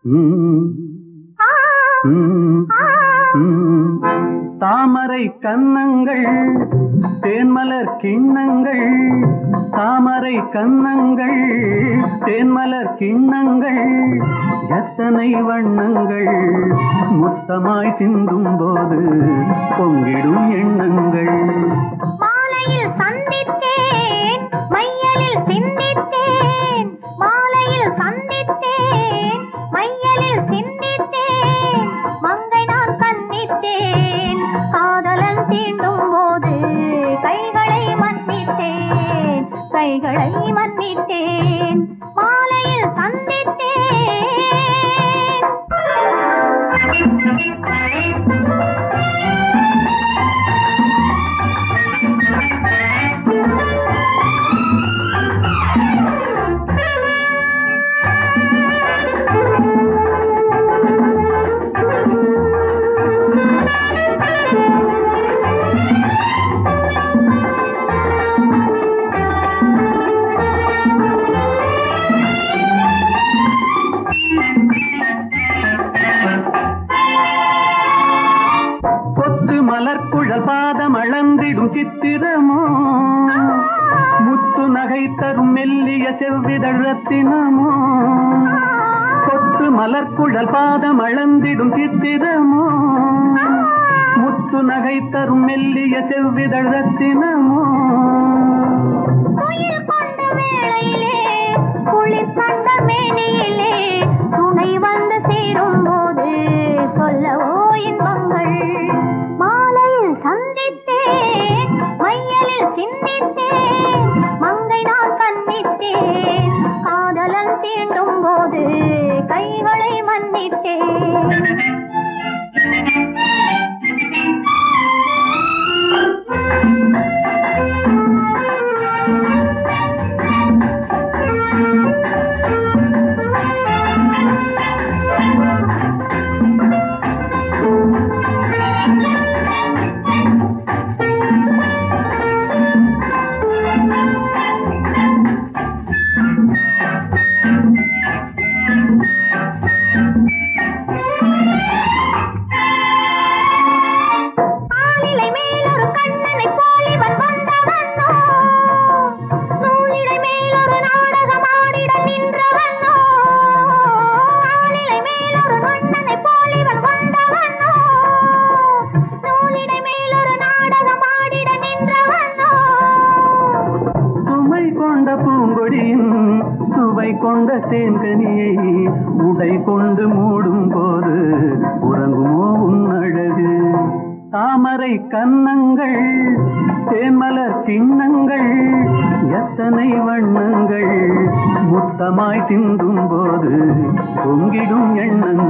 ம், ஆ, ம், ஆ. ம். தாமரை கன்னங்கள் தேன்மலர் கிண்ணங்கள் தாமரை கன்னங்கள் தேன்மலர் கிண்ணங்கள் எத்தனை வண்ணங்கள் மொத்தமாய் சிந்தும் போது பொங்கிடும் எண்ணங்கள் மாலையில் சந்தித்தேன் மையலில் சிந்தித்தேன் மாலையில் சந்தித்தேன் மையலில் சிந்தித்தேன் மங்கை நான் கண்ணித்தேன் காதலன் தீண்டும் போது கைகளை மன்னித்தேன் கைகளை மன்னித்தேன் மாலையில் சந்தித்தேன் கொத்து மலர்குழல் பாதம் அளந்திடும் சித்திரமோ முத்து நகை தரும் மெல்லிய செவ்விதழ் ரத்தினமோ கொத்து மலர்குழல் பாதம் அளந்திடும் சித்திரமோ முத்து நகை தரும் மெல்லிய செவ்விதழ் ரத்தினமோ துயில் கொண்ட வேளையிலே குளிர் கண்ட மேனியிலே துணை வந்து சேரும் போது சொல்லவோ இன்பங்கள் மாலையில் சந்தித்தேன் மையலில் சிந்தித்தேன் மங்கை நான் கண்ணித்தேன் காதலன் தீண்டும் போது கைகளை மன்னித்தேன் ஆலிலை மேலொரு கண்ணனை போல் இவன் வந்தவனோ நூலிழை மேலொரு நாடகம் ஆடிட நின்றவனோ ஆலிலை மேலொரு கண்ணனை போல் இவன் வந்தவனோ நூலிழை மேலொரு நாடகம் ஆடிட நின்றவனோ சுமை கொண்ட பூங்கொடியின் சுவை கொண்ட தேன்கனியை உடை கொண்டு மூடும் போது உறங்குமோ உன் அழகு தாமரை கன்னங்கள் தேன்மலர் கிண்ணங்கள் எத்தனை வண்ணங்கள் முத்தமாய் சிந்தும் போது பொங்கிடும் எண்ணங்கள்